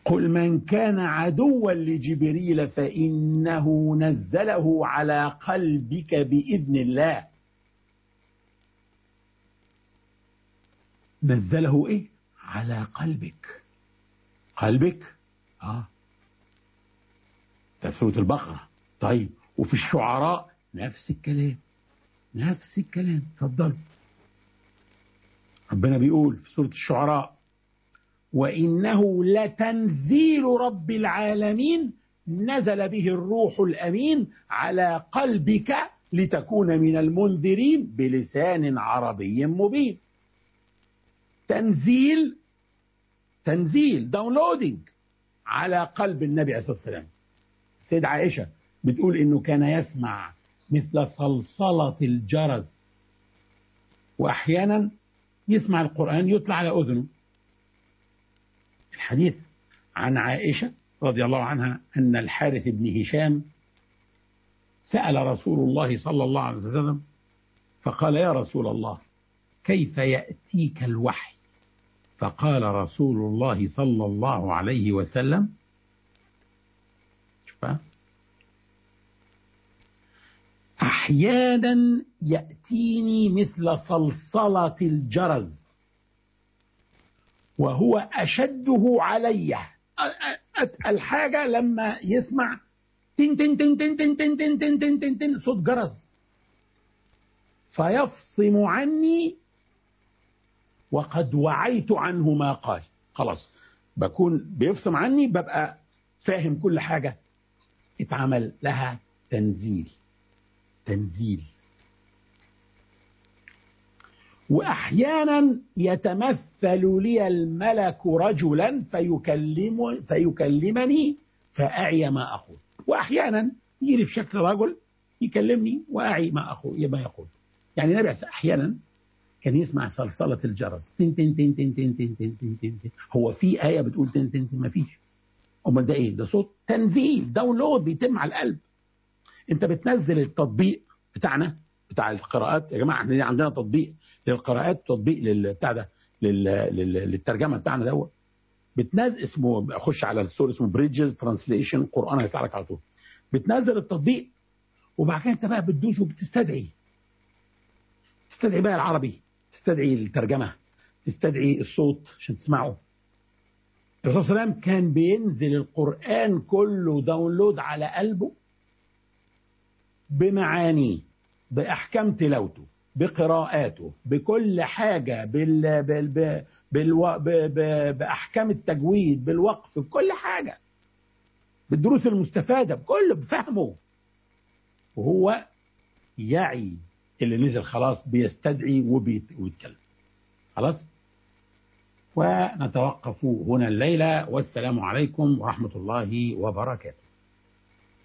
قل من كان عدوا لجبريل فإنه نزله على قلبك بإذن الله نزله إيه على قلبك قلبك آه ده سورة البقرة طيب وفي الشعراء نفس الكلام نفس الكلام اتفضلوا ربنا بيقول في سورة الشعراء وإنه لتنزيل رب العالمين نزل به الروح الأمين على قلبك لتكون من المنذرين بلسان عربي مبين تنزيل تنزيل داونلودينج على قلب النبي عليه الصلاة والسلام السيدة عائشة بتقول إنه كان يسمع مثل صلصلة الجرس وأحيانا يسمع القرآن يطلع على أذنه الحديث عن عائشة رضي الله عنها أن الحارث بن هشام سأل رسول الله صلى الله عليه وسلم فقال يا رسول الله كيف يأتيك الوحي فقال رسول الله صلى الله عليه وسلم شوف أحيانا يأتيني مثل صلصلة الجرز وهو أشده علي الحاجة لما يسمع تن تن تن تن تن تن تن تن تن تن تن صوت جرس فيفصم عني وقد وعيت عنه ما قال خلاص بكون بيفصم عني ببقى فاهم كل حاجة اتعمل لها تنزيل تنزيل واحيانا يتمثل لي الملك رجلا فيكلم فيكلمني فاعي ما اقول واحيانا يجي في شكل رجل يكلمني واعي ما اقول ما يقول يعني النبي احيانا كان يسمع صلصله الجرس تن تن تن تن تن تن تن تن تن تن هو في ايه بتقول تن تن تن ما فيش امال ده ايه ده صوت تنزيل داونلود بيتم على القلب انت بتنزل التطبيق بتاعنا بتاع القراءات يا جماعه احنا عندنا تطبيق للقراءات تطبيق للبتاع ده للترجمه بتاعنا دوت بتنزل اسمه خش على السور اسمه بريدجز ترانسليشن قران هيطلع لك على طول بتنزل التطبيق وبعد كده انت بقى بتدوس وبتستدعي تستدعي بقى العربي تستدعي الترجمه تستدعي الصوت عشان تسمعه الرسول صلى الله عليه وسلم كان بينزل القران كله داونلود على قلبه بمعانيه بأحكام تلاوته بقراءاته بكل حاجة بال... بال... بال... بالو... ب... ب... بأحكام التجويد بالوقف بكل حاجة بالدروس المستفادة بكل بفهمه وهو يعي اللي نزل خلاص بيستدعي وبيت... ويتكلم خلاص ونتوقف هنا الليلة والسلام عليكم ورحمة الله وبركاته